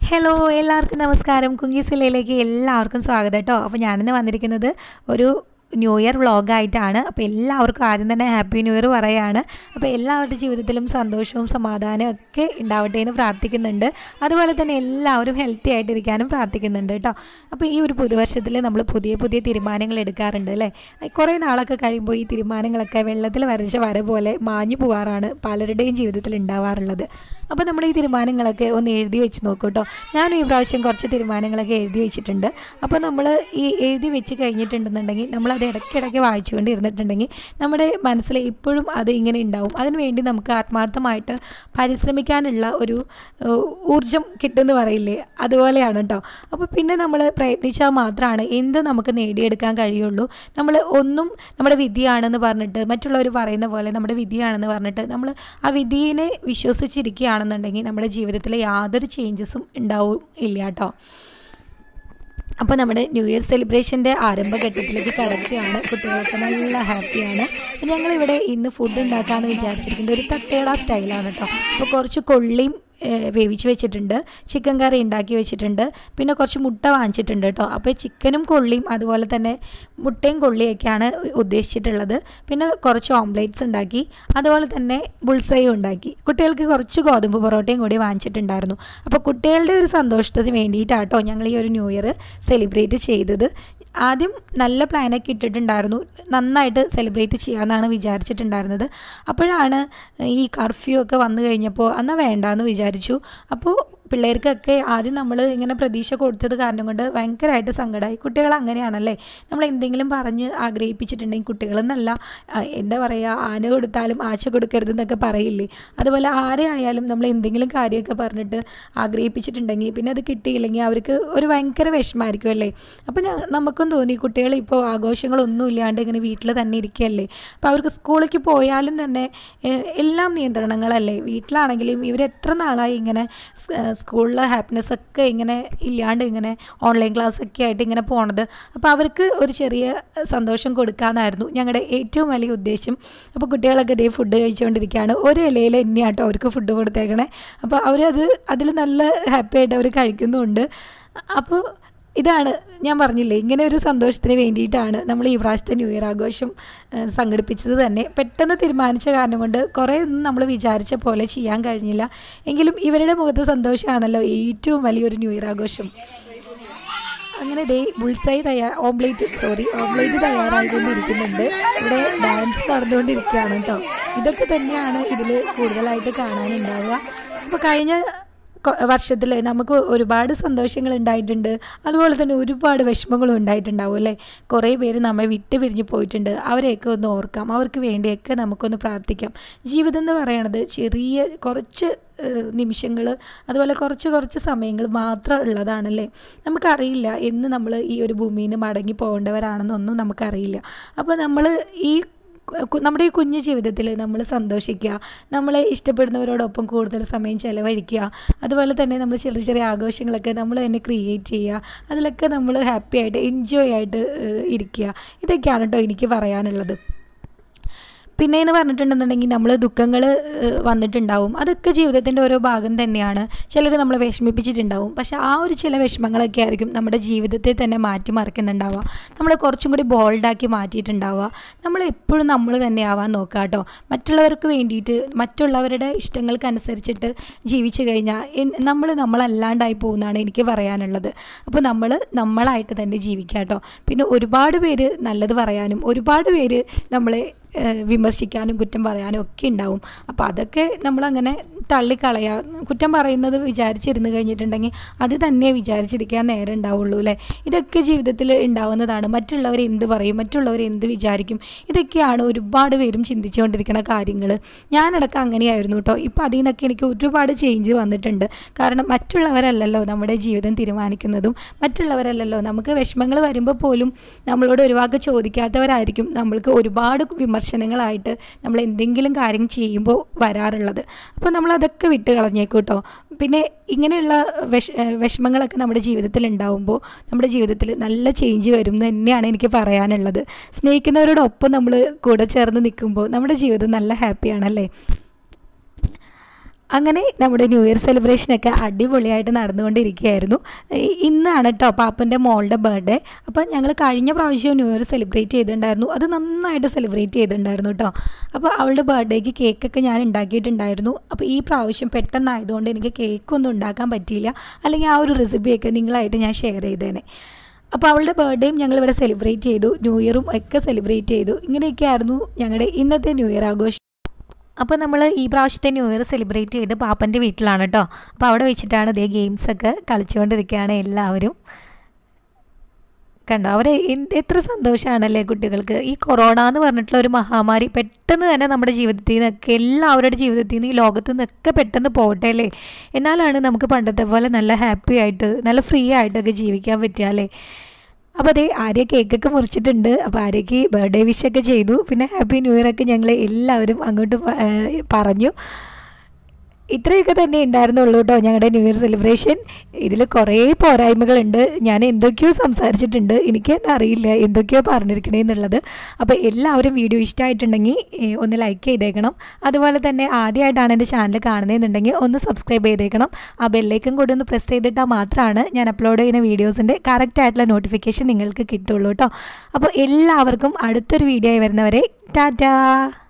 hello എല്ലാവർക്കും നമസ്കാരം കുങ്കീസിലയിലേക്ക് എല്ലാവർക്കും സ്വാഗതം കേട്ടോ അപ്പോൾ ഞാനിന്ന് വന്നിരിക്കുന്നത് ഒരു ന്യൂ ഇയർ വ്ളോഗായിട്ടാണ് അപ്പോൾ എല്ലാവർക്കും ആദ്യം തന്നെ ഹാപ്പി ന്യൂ ഇയർ പറയാണ് അപ്പോൾ എല്ലാവരുടെ ജീവിതത്തിലും സന്തോഷവും സമാധാനവും ഒക്കെ ഉണ്ടാവട്ടെ എന്ന് പ്രാർത്ഥിക്കുന്നുണ്ട് അതുപോലെ തന്നെ എല്ലാവരും ഹെൽത്തി ആയിട്ടിരിക്കാനും പ്രാർത്ഥിക്കുന്നുണ്ട് കേട്ടോ അപ്പോൾ ഈ ഒരു പുതുവർഷത്തിൽ നമ്മൾ പുതിയ പുതിയ തീരുമാനങ്ങൾ എടുക്കാറുണ്ട് അല്ലേ കുറേ നാളൊക്കെ കഴിയുമ്പോൾ ഈ തീരുമാനങ്ങളൊക്കെ വെള്ളത്തിൽ വരച്ച വര പോലെ മാഞ്ഞു പോകാറാണ് പലരുടെയും ജീവിതത്തിൽ ഉണ്ടാവാറുള്ളത് അപ്പോൾ നമ്മൾ ഈ തീരുമാനങ്ങളൊക്കെ ഒന്ന് എഴുതി വെച്ച് നോക്കൂ കേട്ടോ ഞാനും ഈ പ്രാവശ്യം കുറച്ച് തീരുമാനങ്ങളൊക്കെ എഴുതി വെച്ചിട്ടുണ്ട് അപ്പോൾ നമ്മൾ ഈ എഴുതി വെച്ച് കഴിഞ്ഞിട്ടുണ്ടെന്നുണ്ടെങ്കിൽ നമ്മളത് ഇടയ്ക്കിടയ്ക്ക് വായിച്ചുകൊണ്ട് ഇരുന്നിട്ടുണ്ടെങ്കിൽ നമ്മുടെ മനസ്സിൽ ഇപ്പോഴും അത് ഇങ്ങനെ ഉണ്ടാവും അതിനു വേണ്ടി നമുക്ക് ആത്മാർത്ഥമായിട്ട് പരിശ്രമിക്കാനുള്ള ഒരു ഏഹ്, ഊർജം കിട്ടുമെന്ന് പറയില്ലേ അതുപോലെയാണ് കേട്ടോ അപ്പോൾ പിന്നെ നമ്മൾ പ്രയത്നിച്ചാൽ മാത്രമാണ് എന്ത് നമുക്ക് നേടിയെടുക്കാൻ കഴിയുള്ളൂ നമ്മൾ ഒന്നും നമ്മുടെ വിധിയാണെന്ന് പറഞ്ഞിട്ട് മറ്റുള്ളവർ പറയുന്ന പോലെ നമ്മുടെ വിധിയാണെന്ന് പറഞ്ഞിട്ട് നമ്മൾ ആ വിധിയെ വിശ്വസിച്ചിരിക്കുകയാണെന്നുണ്ടെങ്കിൽ നമ്മുടെ ജീവിതത്തിൽ യാതൊരു ചേഞ്ചസും ഉണ്ടാവും ഇല്ല കേട്ടോ അപ്പോൾ നമ്മുടെ ന്യൂ ഇയർ സെലിബ്രേഷൻ്റെ ആരംഭഘട്ടത്തിലേക്ക് കടക്കുകയാണ് കുട്ടികളൊക്കെ നല്ല ഹാപ്പിയാണ് അപ്പോൾ ഞങ്ങളിവിടെ ഇന്ന് ഫുഡ് ഉണ്ടാക്കാമെന്ന് വിചാരിച്ചിരിക്കുന്നത് ഒരു തട്ടേട സ്റ്റൈലാണ് കേട്ടോ അപ്പോൾ കുറച്ച് കൊള്ളിയും ഏഹ്, വേവിച്ച് വെച്ചിട്ടുണ്ട് ചിക്കൻ കറി ഉണ്ടാക്കി വെച്ചിട്ടുണ്ട് പിന്നെ കുറച്ച് മുട്ട വാങ്ങിച്ചിട്ടുണ്ട് കേട്ടോ അപ്പോൾ ചിക്കനും കൊള്ളിയും അതുപോലെ തന്നെ മുട്ടയും കൊള്ളിയൊക്കെയാണ് ഉദ്ദേശിച്ചിട്ടുള്ളത് പിന്നെ കുറച്ച് ഓംലേറ്റ്സ് ഉണ്ടാക്കി അതുപോലെ തന്നെ ബുൾസയും ഉണ്ടാക്കി കുട്ടികൾക്ക് കുറച്ച് ഗോതമ്പ് പൊറോട്ടയും കൂടി വാങ്ങിച്ചിട്ടുണ്ടായിരുന്നു അപ്പോൾ കുട്ടികളുടെ ഒരു സന്തോഷത്തിന് വേണ്ടിയിട്ടാട്ടോ ഞങ്ങൾ ഈ ഒരു ന്യൂ ഇയർ സെലിബ്രേറ്റ് ചെയ്തത് ആദ്യം നല്ല പ്ലാനൊക്കെ ഇട്ടിട്ടുണ്ടായിരുന്നു നന്നായിട്ട് സെലിബ്രേറ്റ് ചെയ്യാമെന്നാണ് വിചാരിച്ചിട്ടുണ്ടായിരുന്നത് അപ്പോഴാണ് ഈ കർഫ്യൂ ഒക്കെ വന്നു കഴിഞ്ഞപ്പോൾ എന്നാൽ വേണ്ടാന്ന് വിചാരിച്ചു അപ്പോൾ പിള്ളേർക്കൊക്കെ ആദ്യം നമ്മൾ ഇങ്ങനെ പ്രതീക്ഷ കൊടുത്തത് കാരണം കൊണ്ട് ഭയങ്കരമായിട്ട് സങ്കടമായി കുട്ടികൾ അങ്ങനെയാണല്ലേ നമ്മൾ എന്തെങ്കിലും പറഞ്ഞ് ആഗ്രഹിപ്പിച്ചിട്ടുണ്ടെങ്കിൽ കുട്ടികളെന്നല്ല ആ, എന്താ പറയുക ആന കൊടുത്താലും ആശ കൊടുക്കരുത് എന്നൊക്കെ പറയില്ലേ അതുപോലെ ആരെ ആയാലും നമ്മൾ എന്തെങ്കിലും കാര്യമൊക്കെ പറഞ്ഞിട്ട് ആഗ്രഹിപ്പിച്ചിട്ടുണ്ടെങ്കിൽ പിന്നെ അത് കിട്ടിയില്ലെങ്കിൽ അവർക്ക് ഒരു ഭയങ്കര വിഷമമായിരിക്കും അല്ലേ അപ്പോൾ ഞാൻ നമുക്കും തോന്നി കുട്ടികൾ ഇപ്പോൾ ആഘോഷങ്ങളൊന്നും ഇല്ലാണ്ട് ഇങ്ങനെ വീട്ടിൽ തന്നെ ഇരിക്കുകയല്ലേ അപ്പോൾ അവർക്ക് സ്കൂളിലേക്ക് പോയാലും തന്നെ ഏഹ്, എല്ലാം നിയന്ത്രണങ്ങളല്ലേ വീട്ടിലാണെങ്കിലും ഇവർ എത്ര നാളായി ഇങ്ങനെ സ്- ഏഹ്, സ്കൂളിലെ ഹാപ്പിനെസ് ഒക്കെ ഇങ്ങനെ ഇല്ലാണ്ട് ഇങ്ങനെ ഓൺലൈൻ ക്ലാസ് ഒക്കെ ആയിട്ട് ഇങ്ങനെ പോണത് അപ്പോൾ അവർക്ക് ഒരു ചെറിയ സന്തോഷം കൊടുക്കാമെന്നായിരുന്നു ഞങ്ങളുടെ ഏറ്റവും വലിയ ഉദ്ദേശം അപ്പോൾ കുട്ടികളൊക്കെ ഇതേ ഫുഡ് കഴിച്ചുകൊണ്ടിരിക്കുകയാണ് ഒരു ഇലയിൽ തന്നെയാട്ടോ അവർക്ക് ഫുഡ് കൊടുത്തേക്കണേ അപ്പോൾ അവരത് അതിൽ നല്ല ഹാപ്പി ആയിട്ട് അവർ കഴിക്കുന്നുമുണ്ട് അപ്പോൾ ഇതാണ് ഞാൻ പറഞ്ഞില്ലേ ഇങ്ങനെ ഒരു സന്തോഷത്തിന് വേണ്ടിയിട്ടാണ് നമ്മൾ ഈ പ്രാവശ്യത്തെ ന്യൂ ഇയർ ആഘോഷം ഏഹ്, സംഘടിപ്പിച്ചത് തന്നെ പെട്ടെന്ന് തീരുമാനിച്ച കാരണം കൊണ്ട് കുറേ ഒന്നും നമ്മൾ വിചാരിച്ച പോലെ ചെയ്യാൻ കഴിഞ്ഞില്ല എങ്കിലും ഇവരുടെ മുഖത്ത് സന്തോഷമാണല്ലോ ഏറ്റവും വലിയൊരു ന്യൂ ഇയർ ആഘോഷം അങ്ങനെ ദേ ബുൾസൈ തയ്യാർ ഓംലേറ്റ് സോറി ഓംലേറ്റ് തയ്യാറായിക്കൊണ്ടിരിക്കുന്നുണ്ട് ഇവിടെ ഡാൻസ് നടന്നുകൊണ്ടിരിക്കുകയാണ് കേട്ടോ ഇതൊക്കെ തന്നെയാണ് ഇതിൽ കൂടുതലായിട്ട് കാണാനുണ്ടാവുക അപ്പോൾ കഴിഞ്ഞ വർഷത്തിൽ നമുക്ക് ഒരുപാട് സന്തോഷങ്ങൾ ഉണ്ടായിട്ടുണ്ട് അതുപോലെ തന്നെ ഒരുപാട് വിഷമങ്ങളും ഉണ്ടായിട്ടുണ്ടാവും അല്ലേ കുറേ പേര് നമ്മെ വിട്ട് പിരിഞ്ഞ് പോയിട്ടുണ്ട് അവരെയൊക്കെ ഒന്ന് ഓർക്കാം അവർക്ക് വേണ്ടിയൊക്കെ നമുക്കൊന്ന് പ്രാർത്ഥിക്കാം ജീവിതം എന്ന് പറയണത് ചെറിയ കുറച്ച് നിമിഷങ്ങൾ അതുപോലെ കുറച്ച് കുറച്ച് സമയങ്ങൾ മാത്രം ഉള്ളതാണല്ലേ നമുക്കറിയില്ല എന്ന് നമ്മൾ ഈ ഒരു ഭൂമിയിൽ നിന്ന് മടങ്ങി പോകേണ്ടവരാണെന്നൊന്നും നമുക്കറിയില്ല അപ്പോൾ നമ്മൾ ഈ കു- നമ്മുടെ ഈ കുഞ്ഞു ജീവിതത്തിൽ നമ്മൾ സന്തോഷിക്കുക നമ്മളെ ഇഷ്ടപ്പെടുന്നവരോടൊപ്പം കൂടുതൽ സമയം ചിലവഴിക്കുക അതുപോലെ തന്നെ നമ്മൾ ചെറിയ ചെറിയ ആഘോഷങ്ങളൊക്കെ നമ്മൾ തന്നെ ക്രിയേറ്റ് ചെയ്യുക അതിലൊക്കെ നമ്മൾ ഹാപ്പി ആയിട്ട് എൻജോയ് ആയിട്ട് ഏഹ്, ഇരിക്കുക ഇതൊക്കെയാണ് കേട്ടോ എനിക്ക് പറയാനുള്ളത് പിന്നെ എന്ന് പറഞ്ഞിട്ടുണ്ടെന്നുണ്ടെങ്കിൽ നമ്മൾ ദുഃഖങ്ങൾ വന്നിട്ടുണ്ടാവും അതൊക്കെ ജീവിതത്തിൻ്റെ ഓരോ ഭാഗം തന്നെയാണ് ചിലർ നമ്മളെ വിഷമിപ്പിച്ചിട്ടുണ്ടാവും പക്ഷേ ആ ഒരു ചില വിഷമങ്ങളൊക്കെ ആയിരിക്കും നമ്മുടെ ജീവിതത്തെ തന്നെ മാറ്റിമറിക്കുന്നുണ്ടാവുക നമ്മളെ കുറച്ചും കൂടി ബോൾഡാക്കി മാറ്റിയിട്ടുണ്ടാവുക നമ്മൾ എപ്പോഴും നമ്മൾ തന്നെ ആവാൻ നോക്കുക കേട്ടോ മറ്റുള്ളവർക്ക് വേണ്ടിയിട്ട് മറ്റുള്ളവരുടെ ഇഷ്ടങ്ങൾക്കനുസരിച്ചിട്ട് ജീവിച്ചു കഴിഞ്ഞാൽ നമ്മൾ നമ്മളല്ലാണ്ടായി പോകുന്നതാണ് എനിക്ക് പറയാനുള്ളത് അപ്പോൾ നമ്മൾ നമ്മളായിട്ട് തന്നെ ജീവിക്കുക കേട്ടോ പിന്നെ ഒരുപാട് പേര് നല്ലത് പറയാനും ഒരുപാട് പേര് നമ്മളെ ഏഹ് വിമർശിക്കാനും കുറ്റം പറയാനും ഒക്കെ ഉണ്ടാവും അപ്പോൾ അതൊക്കെ നമ്മളങ്ങനെ തള്ളിക്കളയുക കുറ്റം പറയുന്നത് വിചാരിച്ചിരുന്ന് കഴിഞ്ഞിട്ടുണ്ടെങ്കിൽ അത് തന്നെ വിചാരിച്ചിരിക്കാൻ നേരം ഉണ്ടാവുള്ളൂ അല്ലേ ഇതൊക്കെ ജീവിതത്തിൽ ഉണ്ടാവുന്നതാണ് മറ്റുള്ളവർ എന്ത് പറയും മറ്റുള്ളവർ എന്ത് വിചാരിക്കും ഇതൊക്കെയാണ് ഒരുപാട് പേരും ചിന്തിച്ചുകൊണ്ടിരിക്കുന്ന കാര്യങ്ങൾ ഞാനടക്കം അങ്ങനെയായിരുന്നു കേട്ടോ ഇപ്പോൾ അതിൽ നിന്നൊക്കെ എനിക്ക് ഒരുപാട് ചേഞ്ച് വന്നിട്ടുണ്ട് കാരണം മറ്റുള്ളവരല്ലല്ലോ നമ്മുടെ ജീവിതം തീരുമാനിക്കുന്നതും മറ്റുള്ളവരല്ലല്ലോ നമുക്ക് വിഷമങ്ങൾ വരുമ്പോൾ പോലും നമ്മളോട് ഒരു വാക്ക് ചോദിക്കാത്തവരായിരിക്കും നമ്മൾക്ക് ഒരുപാട് വിമർശനങ്ങളായിട്ട് നമ്മൾ എന്തെങ്കിലും കാര്യം ചെയ്യുമ്പോൾ വരാറുള്ളത് അപ്പോൾ നമ്മൾ അതൊക്കെ വിട്ട് കളഞ്ഞേക്കും കേട്ടോ പിന്നെ ഇങ്ങനെയുള്ള വിഷ ഏഹ് വിഷമങ്ങളൊക്കെ നമ്മുടെ ജീവിതത്തിൽ ഉണ്ടാവുമ്പോൾ നമ്മുടെ ജീവിതത്തിൽ നല്ല ചേഞ്ച് വരും എന്ന് തന്നെയാണ് എനിക്ക് പറയാനുള്ളത് സ്നേഹിക്കുന്നവരോടൊപ്പം നമ്മൾ കൂടെ ചേർന്ന് നിൽക്കുമ്പോൾ നമ്മുടെ ജീവിതം നല്ല ഹാപ്പിയാണല്ലേ അങ്ങനെ നമ്മുടെ ന്യൂ ഇയർ സെലിബ്രേഷനൊക്കെ അടിപൊളിയായിട്ട് നടന്നുകൊണ്ടിരിക്കുകയായിരുന്നു ഈ- ഇന്നാണ് കേട്ടോ പാപ്പൻ്റെ മോളുടെ ബർത്ത്ഡേ അപ്പോൾ ഞങ്ങൾ കഴിഞ്ഞ പ്രാവശ്യം ന്യൂ ഇയർ സെലിബ്രേറ്റ് ചെയ്തിട്ടുണ്ടായിരുന്നു അത് നന്നായിട്ട് സെലിബ്രേറ്റ് ചെയ്തിട്ടുണ്ടായിരുന്നു കേട്ടോ അപ്പോൾ അവളുടെ ബർത്ത്ഡേക്ക് കേക്കൊക്കെ ഞാൻ ഉണ്ടാക്കിയിട്ടുണ്ടായിരുന്നു അപ്പോൾ ഈ പ്രാവശ്യം പെട്ടെന്നായതുകൊണ്ട് എനിക്ക് കേക്കൊന്നും ഉണ്ടാക്കാൻ പറ്റിയില്ല അല്ലെങ്കിൽ ആ ഒരു റെസിപ്പിയൊക്കെ നിങ്ങളായിട്ട് ഞാൻ ഷെയർ ചെയ്തേനെ അപ്പോൾ അവളുടെ ബർത്ത്ഡേയും ഞങ്ങളിവിടെ സെലിബ്രേറ്റ് ചെയ്തു ന്യൂ ഇയറും ഒക്കെ സെലിബ്രേറ്റ് ചെയ്തു ഇങ്ങനെയൊക്കെയായിരുന്നു ഞങ്ങളുടെ ഇന്നത്തെ ന്യൂ ഇയർ ആഘോഷം അപ്പോൾ നമ്മൾ ഈ പ്രാവശ്യത്തെ ന്യൂ ഇയർ സെലിബ്രേറ്റ് ചെയ്ത് പാപ്പൻ്റെ വീട്ടിലാണ് കേട്ടോ അപ്പോൾ അവിടെ വെച്ചിട്ടാണ് ഇതേ ഗെയിംസൊക്കെ കളിച്ചുകൊണ്ടിരിക്കുകയാണ് എല്ലാവരും കണ്ടോ അവരെ എന്ത് എത്ര സന്തോഷമാണല്ലേ കുട്ടികൾക്ക് ഈ കൊറോണ എന്ന് പറഞ്ഞിട്ടുള്ള ഒരു മഹാമാരി പെട്ടെന്ന് തന്നെ നമ്മുടെ ജീവിതത്തിൽ നിന്നൊക്കെ എല്ലാവരുടെ ജീവിതത്തിൽ നിന്ന് ഈ ലോകത്തു നിന്നൊക്കെ പെട്ടെന്ന് പോകട്ടെ അല്ലേ എന്നാലാണ് നമുക്ക് പണ്ടത്തെ പോലെ നല്ല ഹാപ്പി ആയിട്ട് നല്ല ഫ്രീ ആയിട്ടൊക്കെ ജീവിക്കാൻ പറ്റുക അല്ലേ അപ്പോൾ അതേ ആര്യ കേക്കൊക്കെ മുറിച്ചിട്ടുണ്ട് അപ്പോൾ ആര്യയ്ക്ക് ബർത്ത്ഡേ വിഷൊക്കെ ചെയ്തു പിന്നെ ഹാപ്പി ന്യൂ ഇയർ ഒക്കെ ഞങ്ങൾ എല്ലാവരും അങ്ങോട്ട് പ- ഏഹ് പറഞ്ഞു ഇത്രയൊക്കെ തന്നെ ഉണ്ടായിരുന്നുള്ളൂ കേട്ടോ ഞങ്ങളുടെ ന്യൂ ഇയർ സെലിബ്രേഷൻ ഇതിൽ കുറേ പോരായ്മകളുണ്ട് ഞാൻ എന്തൊക്കെയോ സംസാരിച്ചിട്ടുണ്ട് എനിക്ക് തന്നെ അറിയില്ല എന്തൊക്കെയോ പറഞ്ഞിരിക്കണേ എന്നുള്ളത് അപ്പോൾ എല്ലാവരും വീഡിയോ ഇഷ്ടമായിട്ടുണ്ടെങ്കിൽ ഏഹ്, ഒന്ന് ലൈക്ക് ചെയ്തേക്കണം അതുപോലെ തന്നെ ആദ്യമായിട്ടാണ് എൻ്റെ ചാനൽ കാണുന്നതെന്നുണ്ടെങ്കിൽ ഒന്ന് സബ്സ്ക്രൈബ് ചെയ്തേക്കണം ആ ബെല്ലേക്കും കൂടി ഒന്ന് പ്രസ് ചെയ്തിട്ടാൽ മാത്രമാണ് ഞാൻ അപ്ലോഡ് ചെയ്യുന്ന വീഡിയോസിൻ്റെ കറക്റ്റ് ആയിട്ടുള്ള നോട്ടിഫിക്കേഷൻ നിങ്ങൾക്ക് കിട്ടുള്ളൂ കേട്ടോ അപ്പോൾ എല്ലാവർക്കും അടുത്തൊരു വീഡിയോ ആയി വരുന്നവരെ ടാറ്റാ